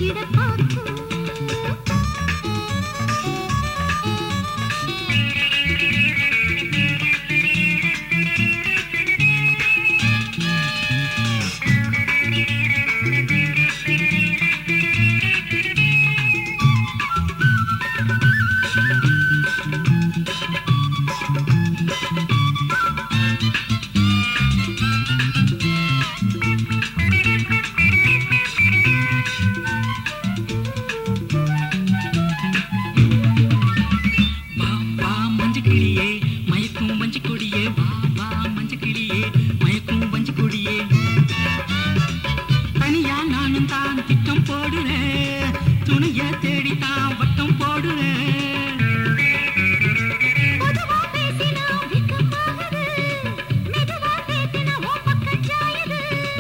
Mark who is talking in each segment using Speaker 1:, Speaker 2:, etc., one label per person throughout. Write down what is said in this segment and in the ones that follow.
Speaker 1: கட்டிக்கிட பார்க்கும்
Speaker 2: வா வா மஞ்ச கிளியே மயக்கும் மஞ்ச கொடியே வா வா மஞ்ச கிளியே மயக்கும் மஞ்ச கொடியே தனியா நானும் தான் திட்டம் போடுறேன் துணைய தேடி தான் வட்டம் போடுறேன்
Speaker 1: பொதுவா பேசினா வெட்கமாகுது. மெதுவா பேசினா உன் பக்கம் சாயுது.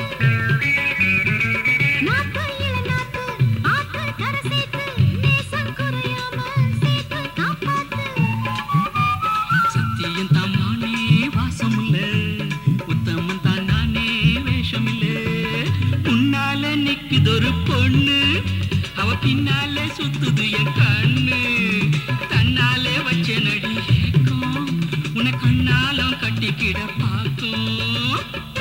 Speaker 1: நாக்கு இளநாக்கு, ஆக்கு கரை சேர்த்து, நேசம் குறையாம சேர்த்து காப்பாத்து.
Speaker 2: சத்தியம் தான் மானே வாசம் இல்ல உத்தமன் தான் நானே வேஷம் இல்ல முன்னால நிக்குதொரு பொண்ணு அவ பின்னாலே சுத்துது என் கண்ணு தன்னாலே வச்ச நடி ஏக்கம் உன கண்ணாலம் கட்டிக்கிட பார்க்கும்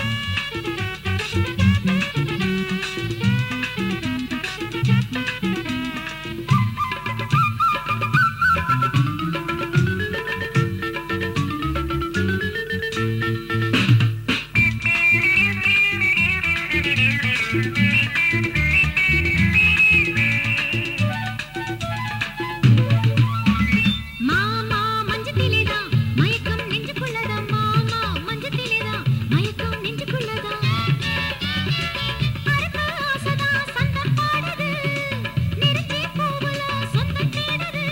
Speaker 1: மாமா மஞ்சத்திலேதான் மயக்கம் நெஞ்சுக்குள்ளதான் மாமா மஞ்சத்திலேதான் மயக்கம் நெஞ்சுக்குள்ளதான் அறுப்பு ஆசைதான் சந்தம் பாடுது நெருஞ்சி பூவுல சொந்தம் தேடுது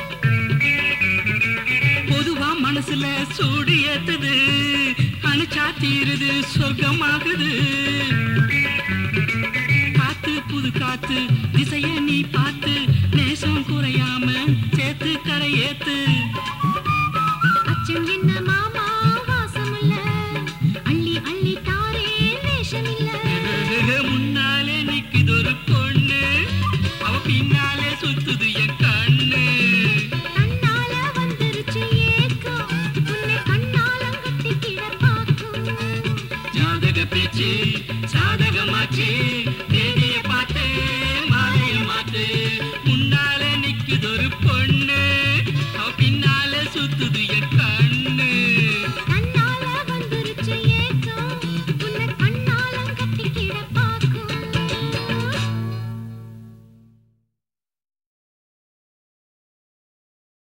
Speaker 2: பொதுவா மனசுல சூடு ஏத்துது அணைச்சா தீருது சொர்க்கமாகுது காத்து புது காத்து திசைய நீ பார்த்து நேசம் குறையாம சேர்த்து கரை ஏத்து
Speaker 1: அச்சம் என்ன மாமா வாசம் இல்ல அள்ளி அள்ளி தாரே வேஷம் இல்ல
Speaker 2: முன்னாலே நிக்குதொரு பொண்ணு அவ பின்னாலே சுத்துது என் கண்ணு
Speaker 1: கண்ணால வந்துருச்சு ஏக்கம் உன்னை கண்ணாலம் கட்டிக்கிட பார்க்கும்
Speaker 2: ஜாதக பேச்சு சாதகமாச்சு தேதிய பார்த்து மாலையில் மாத்து முன்னாலே நிக்குதொரு பொண்ணு அவ பின்னாலே சுத்துது